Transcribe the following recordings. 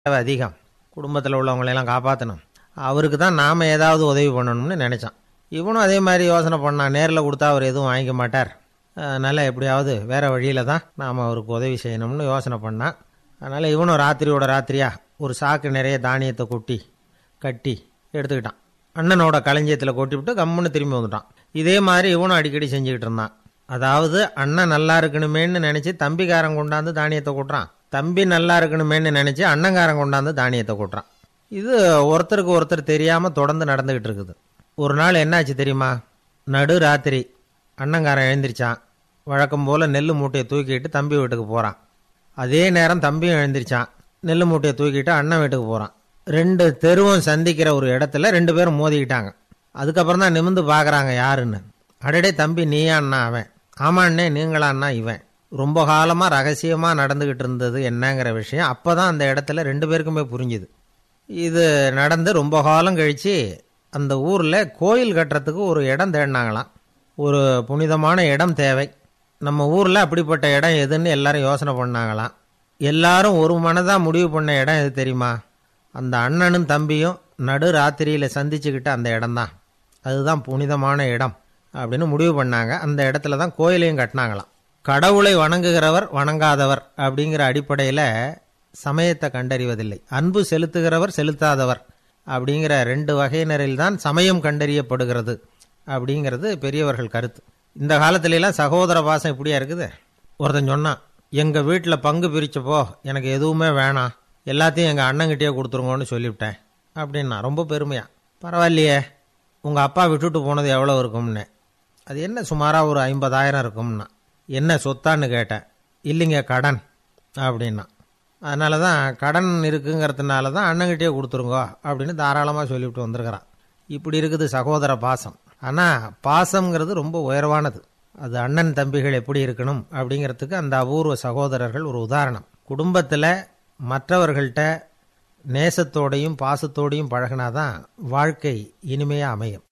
தேவை அதிகம் குடும்பத்தில் உள்ளவங்களையெல்லாம் காப்பாற்றணும் அவருக்கு தான் நாம் ஏதாவது உதவி பண்ணணும்னு நினச்சான் இவனும் அதே மாதிரி யோசனை பண்ணான் நேரில் கொடுத்தா அவர் எதுவும் வாங்கிக்க மாட்டார் அதனால் எப்படியாவது வேறு வழியில் தான் நாம் அவருக்கு உதவி செய்யணும்னு யோசனை பண்ணான் அதனால் இவனும் ராத்திரியோட ராத்திரியா ஒரு சாக்கு நிறைய தானியத்தை கொட்டி கட்டி எடுத்துக்கிட்டான் அண்ணனோட களஞ்சியத்தில் கொட்டிவிட்டு கம்முன்னு திரும்பி வந்துட்டான் இதே மாதிரி இவனும் அடிக்கடி செஞ்சுக்கிட்டு இருந்தான் அதாவது அண்ணன் நல்லா இருக்கணுமேன்னு நினச்சி தம்பிக்காரன் கொண்டாந்து தானியத்தை கொட்டுறான் தம்பி நல்லா இருக்கணுமேன்னு நினச்சி அண்ணங்காரன் கொண்டாந்து தானியத்தை கொட்டுறான் இது ஒருத்தருக்கு ஒருத்தர் தெரியாமல் தொடர்ந்து நடந்துக்கிட்டு இருக்குது ஒரு நாள் என்னாச்சு தெரியுமா நடு ராத்திரி அண்ணங்காரன் எழுந்திரிச்சான் வழக்கம் போல் நெல் மூட்டையை தூக்கிட்டு தம்பி வீட்டுக்கு போகிறான் அதே நேரம் தம்பியும் எழுந்திரிச்சான் நெல் மூட்டையை தூக்கிட்டு அண்ணன் வீட்டுக்கு போகிறான் ரெண்டு தெருவும் சந்திக்கிற ஒரு இடத்துல ரெண்டு பேரும் மோதிக்கிட்டாங்க அதுக்கப்புறம் தான் நிமிந்து பார்க்குறாங்க யாருன்னு அடடே தம்பி நீயாண்ணா அவன் ஆமாண்ணே நீங்களாண்ணா இவன் ரொம்ப காலமாக ரகசியமாக நடந்துக்கிட்டு இருந்தது என்னங்கிற விஷயம் அப்போ தான் அந்த இடத்துல ரெண்டு பேருக்குமே புரிஞ்சுது இது நடந்து ரொம்ப காலம் கழித்து அந்த ஊரில் கோயில் கட்டுறதுக்கு ஒரு இடம் தேடினாங்களாம் ஒரு புனிதமான இடம் தேவை நம்ம ஊரில் அப்படிப்பட்ட இடம் எதுன்னு எல்லாரும் யோசனை பண்ணாங்களாம் எல்லாரும் ஒரு மனதாக முடிவு பண்ண இடம் எது தெரியுமா அந்த அண்ணனும் தம்பியும் நடு ராத்திரியில் சந்திச்சுக்கிட்ட அந்த இடம்தான் அதுதான் புனிதமான இடம் அப்படின்னு முடிவு பண்ணாங்க அந்த இடத்துல தான் கோயிலையும் கட்டினாங்களாம் கடவுளை வணங்குகிறவர் வணங்காதவர் அப்படிங்கிற அடிப்படையில் சமயத்தை கண்டறிவதில்லை அன்பு செலுத்துகிறவர் செலுத்தாதவர் அப்படிங்கிற ரெண்டு வகையினரில் தான் சமயம் கண்டறியப்படுகிறது அப்படிங்கிறது பெரியவர்கள் கருத்து இந்த காலத்துலலாம் சகோதர பாசம் இப்படியா இருக்குது ஒருத்தன் சொன்னான் எங்கள் வீட்டில் பங்கு பிரிச்சப்போ எனக்கு எதுவுமே வேணாம் எல்லாத்தையும் எங்கள் அண்ணங்கிட்டே கொடுத்துருங்கன்னு சொல்லிவிட்டேன் அப்படின்னா ரொம்ப பெருமையா பரவாயில்லையே உங்கள் அப்பா விட்டுட்டு போனது எவ்வளோ இருக்கும்னு அது என்ன சுமாராக ஒரு ஐம்பதாயிரம் இருக்கும்னா என்ன சொத்தான்னு கேட்டேன் இல்லைங்க கடன் அப்படின்னா அதனால தான் கடன் இருக்குங்கிறதுனால தான் அண்ணங்கிட்டே கொடுத்துருங்க அப்படின்னு தாராளமாக சொல்லிவிட்டு வந்திருக்கிறான் இப்படி இருக்குது சகோதர பாசம் ஆனால் பாசம்ங்கிறது ரொம்ப உயர்வானது அது அண்ணன் தம்பிகள் எப்படி இருக்கணும் அப்படிங்கிறதுக்கு அந்த அபூர்வ சகோதரர்கள் ஒரு உதாரணம் குடும்பத்தில் மற்றவர்கள்ட்ட நேசத்தோடையும் பாசத்தோடையும் பழகினாதான் வாழ்க்கை இனிமையாக அமையும்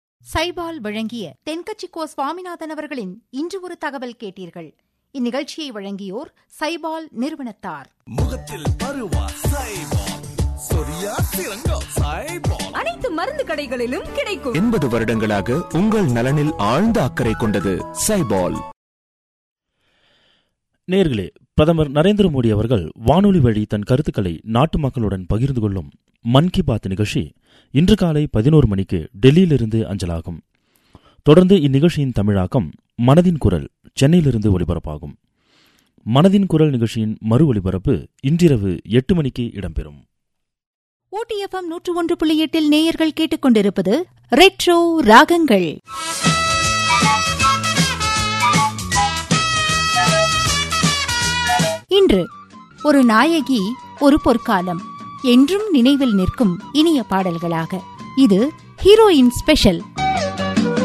சைபால் வழங்கிய தென்கட்சிக்கோ சுவாமிநாதன் அவர்களின் இன்று ஒரு தகவல் கேட்டீர்கள் இந்நிகழ்ச்சியை வழங்கியோர் சைபால் நிறுவனத்தார் முகத்தில் பருவா சைபால் சொரியா சிறங்கோ சைபால் அனைத்து மருந்து கடைகளிலும் கிடைக்கும் எண்பது வருடங்களாக உங்கள் நலனில் ஆழ்ந்த அக்கறை கொண்டது சைபால் நேர்களே பிரதமர் நரேந்திர மோடி அவர்கள் வானொலி வழி தன் கருத்துக்களை நாட்டு மக்களுடன் பகிர்ந்து கொள்ளும் மன் கி பாத் நிகழ்ச்சி இன்று காலை பதினோரு மணிக்கு டெல்லியிலிருந்து அஞ்சலாகும் தொடர்ந்து இந்நிகழ்ச்சியின் தமிழாக்கம் மனதின் குரல் சென்னையிலிருந்து ஒலிபரப்பாகும் மனதின் குரல் நிகழ்ச்சியின் மறு ஒலிபரப்பு இன்றிரவு எட்டு மணிக்கு இடம்பெறும் ஊட்டிஎஃப்எம் நூற்று ஒன்று புள்ளி எட்டில் நேயர்கள் கேட்டுக்கொண்டிருப்பது ரெட்ரோ ராகங்கள் இன்று ஒரு நாயகி ஒரு பொற்காலம் என்றும் நினைவில் நிற்கும் இனிய பாடல்களாக இது ஹீரோயின் ஸ்பெஷல்